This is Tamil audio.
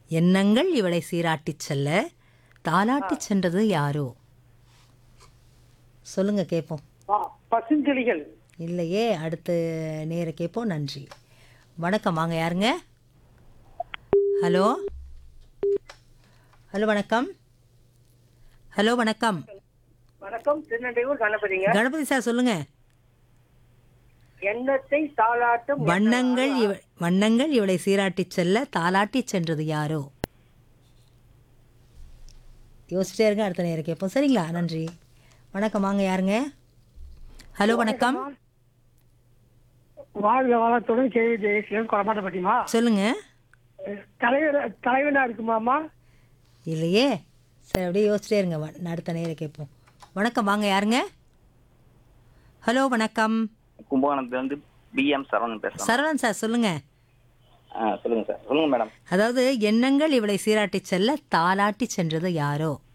எண்ணங்கள் இவளை சீராட்டிச் செல்ல தாலாட்டிச் சென்றது யாரோ சொல்லுங்க கேட்போம் ப- பசுங்கிளிகள் இல்லையே அடுத்து நேர கேட்போம் நன்றி வணக்கம் வாங்க யாருங்க ஹலோ ஹலோ வணக்கம் ஹலோ வணக்கம் வணக்கம் திருநெல்வேலூர் கணபதிங்க கணபதி சார் சொல்லுங்க எண்ணத்தை தாளாட்டும் வண்ணங்கள் இவ வண்ணங்கள் இவளை சீராட்டிச் செல்ல தாலாட்டிச் சென்றது யாரோ யோசிச்சிட்டே இருங்க அடுத்த நேரம் கேட்போம் சரிங்களா நன்றி வணக்கம் வாங்க யாருங்க ஹலோ வணக்கம் வாழ்க வளத்துடன் கேள்வி ஜெயசீலன் கொடமாட்ட பட்டிமா சொல்லுங்க தலைவர் தலைவனா இருக்குமாமா இல்லையே சரி அப்படியே யோசிச்சிட்டே இருங்க வ- அடுத்த நேரம் கேட்போம் வணக்கம் வாங்க யாருங்க ஹலோ வணக்கம் கும்பகோணத்துல இருந்து பிஎம் சரவணன் பேசுறேன் சரவணன் சார் சொல்லுங்க ஆ சொல்லுங்க சார் சொல்லுங்க மேடம் அதாவது எண்ணங்கள் இவளை சீராட்டிச் செல்ல தாலாட்டி சென்றது யாரோ